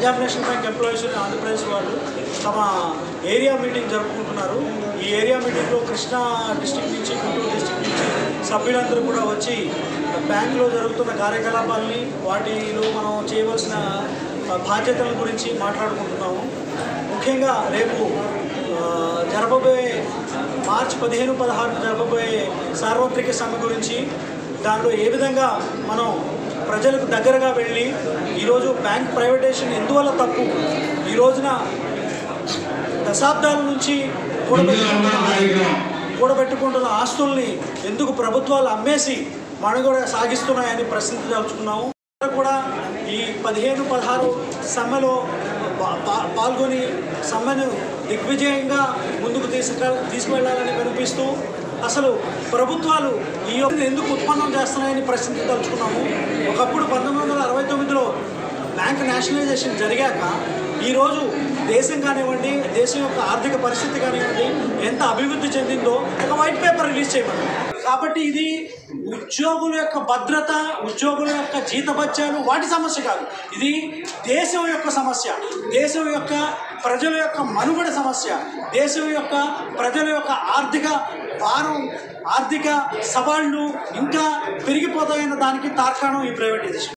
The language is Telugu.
Punjab National Bank employees Andhra Pradesh వాళ్ళు తమ ఏరియా మీటింగ్ జరుపుకుంటున్నారు ఈ ఏరియా మీటింగ్లో కృష్ణా డిస్టిక్ నుంచి గుంటూరు డిస్టిక్ నుంచి సభ్యులందరూ కూడా వచ్చి బ్యాంకులో జరుగుతున్న కార్యకలాపాలని వాటిలో మనం చేయవలసిన ఆ, బాధ్యతల గురించి మాట్లాడుకుంటున్నాము ముఖ్యంగా రేపు ఆ, జరపబోయే మార్చి పదిహేను పదహారు జరపబోయే సార్వత్రిక సమ్మె గురించి దానిలో ఏ విధంగా మనం ప్రజలకు దగ్గరగా వెళ్ళి ఈరోజు బ్యాంక్ ప్రైవేటేషన్ ఎందువల్ల తప్పు ఈ రోజున దశాబ్దాల నుంచి కూడబెట్టుకుంటున్న కూడబెట్టుకుంటున్న ఆస్తుల్ని ఎందుకు ప్రభుత్వాలు అమ్మేసి మనుగడ సాగిస్తున్నాయని ప్రశ్నించదలుచుకున్నాము కూడా ఈ పదిహేను పదహారు సమ్మెలో పా- పా- పాల్గొని సమ్మెను దిగ్విజయంగా ముందుకు తీసుకు తీసుకువెళ్ళాలని వినిపిస్తూ అసలు ప్రభుత్వాలు ఈ యొక్క ఎందుకు ఉత్పన్నం చేస్తున్నాయని ప్రశ్నించదలుచుకున్నాము ఒకప్పుడు పంతొమ్మిది వందల అరవై తొమ్మిదిలో బ్యాంక్ నేషనలైజేషన్ జరిగాక ఈరోజు దేశం కానివ్వండి దేశం యొక్క ఆర్థిక పరిస్థితి కానివ్వండి ఎంత అభివృద్ధి చెందిందో ఒక వైట్ పేపర్ రిలీజ్ చేయమని కాబట్టి ఇది ఉద్యోగుల యొక్క భద్రత ఉద్యోగుల యొక్క జీతభత్యాలు వాటి సమస్య కాదు ఇది దేశం యొక్క సమస్య దేశం యొక్క ప్రజల యొక్క మనుగడ సమస్య దేశం యొక్క ప్రజల యొక్క ఆర్థిక భారం ఆర్థిక సవాళ్ళు ఇంకా పెరిగిపోతాయన్న దానికి తార్కాణం ఈ ప్రైవేటైజేషన్